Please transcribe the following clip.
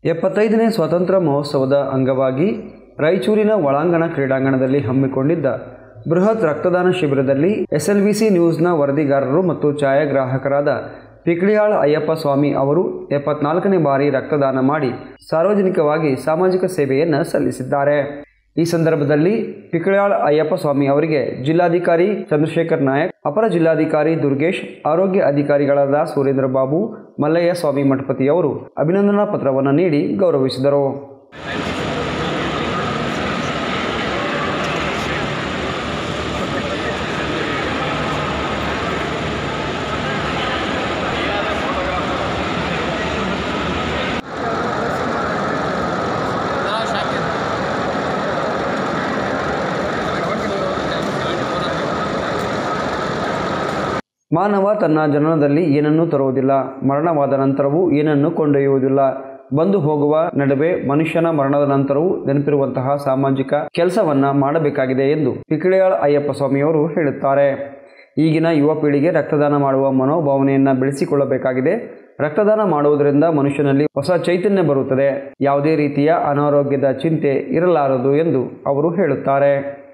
ಎಪ್ಪತ್ತೈದನೇ ಸ್ವಾತಂತ್ರ್ಯ ಮಹೋತ್ಸವದ ಅಂಗವಾಗಿ ರಾಯಚೂರಿನ ಒಳಾಂಗಣ ಕ್ರೀಡಾಂಗಣದಲ್ಲಿ ಹಮ್ಮಿಕೊಂಡಿದ್ದ ಬೃಹತ್ ರಕ್ತದಾನ ಶಿಬಿರದಲ್ಲಿ ಎಸ್ಎಲ್ಬಿಸಿ ನ್ಯೂಸ್ನ ವರದಿಗಾರರು ಮತ್ತು ಛಾಯಾಗ್ರಾಹಕರಾದ ಪಿಕ್ಳಿಯಾಳ ಅಯ್ಯಪ್ಪ ಸ್ವಾಮಿ ಅವರು ಎಪ್ಪತ್ನಾಲ್ಕನೇ ಬಾರಿ ರಕ್ತದಾನ ಮಾಡಿ ಸಾರ್ವಜನಿಕವಾಗಿ ಸಾಮಾಜಿಕ ಸೇವೆಯನ್ನು ಸಲ್ಲಿಸಿದ್ದಾರೆ ಈ ಸಂದರ್ಭದಲ್ಲಿ ಪಿಕ್ಳಿಯಾಳ ಅಯ್ಯಪ್ಪ ಸ್ವಾಮಿ ಅವರಿಗೆ ಜಿಲ್ಲಾಧಿಕಾರಿ ಚಂದ್ರಶೇಖರ್ ನಾಯಕ್ ಅಪರ ಜಿಲ್ಲಾಧಿಕಾರಿ ದುರ್ಗೇಶ್ ಆರೋಗ್ಯ ಅಧಿಕಾರಿಗಳಾದ ಸುರೇಂದ್ರ ಬಾಬು ಮಲ್ಲಯ್ಯ ಸ್ವಾಮಿ ಮಠಪತಿಯವರು ಅಭಿನಂದನಾ ಪತ್ರವನ್ನು ನೀಡಿ ಗೌರವಿಸಿದರು ಮಾನವ ತನ್ನ ಜನನದಲ್ಲಿ ಏನನ್ನೂ ತರುವುದಿಲ್ಲ ಮರಣವಾದ ನಂತರವೂ ಏನನ್ನೂ ಕೊಂಡೊಯ್ಯುವುದಿಲ್ಲ ಬಂದು ಹೋಗುವ ನಡುವೆ ಮನುಷ್ಯನ ಮರಣದ ನಂತರವೂ ನೆನಪಿರುವಂತಹ ಸಾಮಾಜಿಕ ಕೆಲಸವನ್ನ ಮಾಡಬೇಕಾಗಿದೆ ಎಂದು ಪಿಕಿಳಿಯಾಳ ಅಯ್ಯಪ್ಪ ಸ್ವಾಮಿಯವರು ಹೇಳುತ್ತಾರೆ ಈಗಿನ ಯುವ ಪೀಳಿಗೆ ರಕ್ತದಾನ ಮಾಡುವ ಮನೋಭಾವನೆಯನ್ನ ಬೆಳೆಸಿಕೊಳ್ಳಬೇಕಾಗಿದೆ ರಕ್ತದಾನ ಮಾಡುವುದರಿಂದ ಮನುಷ್ಯನಲ್ಲಿ ಹೊಸ ಚೈತನ್ಯ ಬರುತ್ತದೆ ಯಾವುದೇ ರೀತಿಯ ಅನಾರೋಗ್ಯದ ಚಿಂತೆ ಇರಲಾರದು ಎಂದು ಅವರು ಹೇಳುತ್ತಾರೆ